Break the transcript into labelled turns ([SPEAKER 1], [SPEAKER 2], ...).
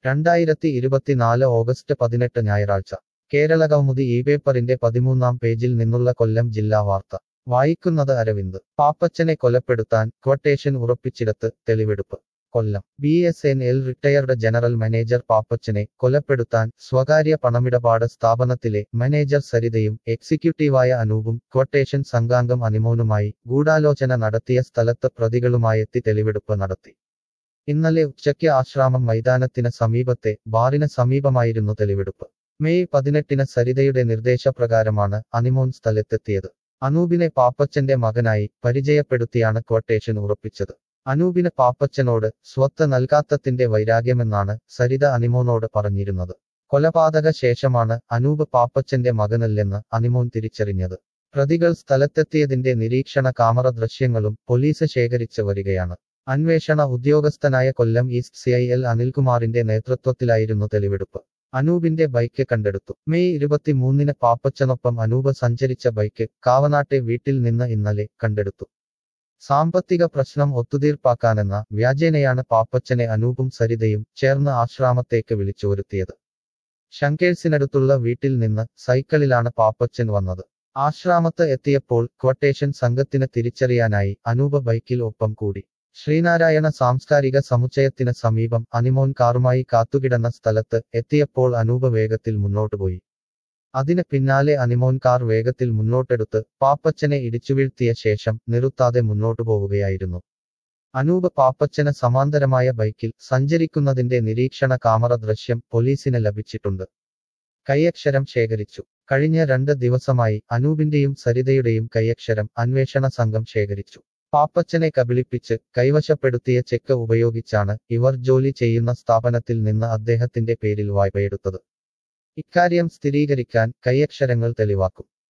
[SPEAKER 1] രണ്ടായിരത്തി ഇരുപത്തിനാല് ഓഗസ്റ്റ് പതിനെട്ട് ഞായറാഴ്ച കേരളകൗമുദി ഈ പേപ്പറിന്റെ പതിമൂന്നാം പേജിൽ നിന്നുള്ള കൊല്ലം ജില്ലാ വാർത്ത വായിക്കുന്നത് അരവിന്ദ് പാപ്പച്ചനെ കൊലപ്പെടുത്താൻ ക്വട്ടേഷൻ ഉറപ്പിച്ചിടത്ത് തെളിവെടുപ്പ് Kollam B S N L retired general manager പാപ്പച്ചനെ കൊലപ്പെടുത്താൻ സ്വകാര്യ പണമിടപാട് സ്ഥാപനത്തിലെ മാനേജർ സരിതയും എക്സിക്യൂട്ടീവായ അനൂപും ക്വട്ടേഷൻ സംഘാംഗം അനിമോനുമായി ഗൂഢാലോചന നടത്തിയ സ്ഥലത്ത് പ്രതികളുമായെത്തി തെളിവെടുപ്പ് നടത്തി ഇന്നലെ ഉച്ചയ്ക്ക് ആശ്രാമം മൈതാനത്തിന് സമീപത്തെ ബാറിന് സമീപമായിരുന്നു തെളിവെടുപ്പ് മെയ് പതിനെട്ടിന് സരിതയുടെ നിർദ്ദേശപ്രകാരമാണ് അനിമോൻ സ്ഥലത്തെത്തിയത് അനൂപിനെ പാപ്പച്ചന്റെ മകനായി പരിചയപ്പെടുത്തിയാണ് ക്വട്ടേഷൻ ഉറപ്പിച്ചത് അനൂപിന് പാപ്പച്ചനോട് സ്വത്ത് നൽകാത്തത്തിന്റെ വൈരാഗ്യമെന്നാണ് സരിത അനിമോനോട് പറഞ്ഞിരുന്നത് കൊലപാതക ശേഷമാണ് അനൂപ് പാപ്പച്ചന്റെ മകനല്ലെന്ന് അനിമോൻ തിരിച്ചറിഞ്ഞത് പ്രതികൾ സ്ഥലത്തെത്തിയതിന്റെ നിരീക്ഷണ കാമറ ദൃശ്യങ്ങളും പോലീസ് ശേഖരിച്ച് വരികയാണ് അന്വേഷണ ഉദ്യോഗസ്ഥനായ Kollam east C I L അനിൽകുമാറിന്റെ നേതൃത്വത്തിലായിരുന്നു തെളിവെടുപ്പ് അനൂപിന്റെ ബൈക്ക് കണ്ടെടുത്തു മെയ് ഇരുപത്തിമൂന്നിന് പാപ്പച്ചനൊപ്പം അനൂപ് സഞ്ചരിച്ച ബൈക്ക് കാവനാട്ടെ വീട്ടിൽ നിന്ന് ഇന്നലെ കണ്ടെടുത്തു സാമ്പത്തിക പ്രശ്നം ഒത്തുതീർപ്പാക്കാനെന്ന വ്യാജേനയാണ് പാപ്പച്ചനെ അനൂപും സരിതയും ചേർന്ന് ആശ്രാമത്തേക്ക് വിളിച്ചു വരുത്തിയത് ശങ്കേഴ്സിനടുത്തുള്ള വീട്ടിൽ നിന്ന് സൈക്കിളിലാണ് പാപ്പച്ചൻ വന്നത് ആശ്രാമത്ത് എത്തിയപ്പോൾ ക്വട്ടേഷൻ സംഘത്തിന് തിരിച്ചറിയാനായി അനൂപ ബൈക്കിൽ ഒപ്പം കൂടി ശ്രീനാരായണ സാംസ്കാരിക സമുച്ചയത്തിന് സമീപം അനിമോൻ കാറുമായി കാത്തുകിടന്ന സ്ഥലത്ത് എത്തിയപ്പോൾ അനൂപ വേഗത്തിൽ മുന്നോട്ടു പോയി അതിന് പിന്നാലെ അനിമോൻ കാർ വേഗത്തിൽ മുന്നോട്ടെടുത്ത് പാപ്പച്ചനെ ഇടിച്ചുവീഴ്ത്തിയ ശേഷം നിർത്താതെ മുന്നോട്ടു പോവുകയായിരുന്നു അനൂപ് പാപ്പച്ചന് സമാന്തരമായ ബൈക്കിൽ സഞ്ചരിക്കുന്നതിന്റെ നിരീക്ഷണ കാമറ ദൃശ്യം പോലീസിന് ലഭിച്ചിട്ടുണ്ട് കൈയക്ഷരം ശേഖരിച്ചു കഴിഞ്ഞ രണ്ട് ദിവസമായി അനൂപിന്റെയും സരിതയുടെയും കൈയക്ഷരം അന്വേഷണ സംഘം ശേഖരിച്ചു പാപ്പച്ചനെ കബളിപ്പിച്ച് കൈവശപ്പെടുത്തിയ ചെക്ക് ഉപയോഗിച്ചാണ് ഇവർ ജോലി ചെയ്യുന്ന സ്ഥാപനത്തിൽ നിന്ന് അദ്ദേഹത്തിന്റെ പേരിൽ വായ്പയെടുത്തത് ഇക്കാര്യം സ്ഥിരീകരിക്കാൻ കൈയക്ഷരങ്ങൾ തെളിവാക്കും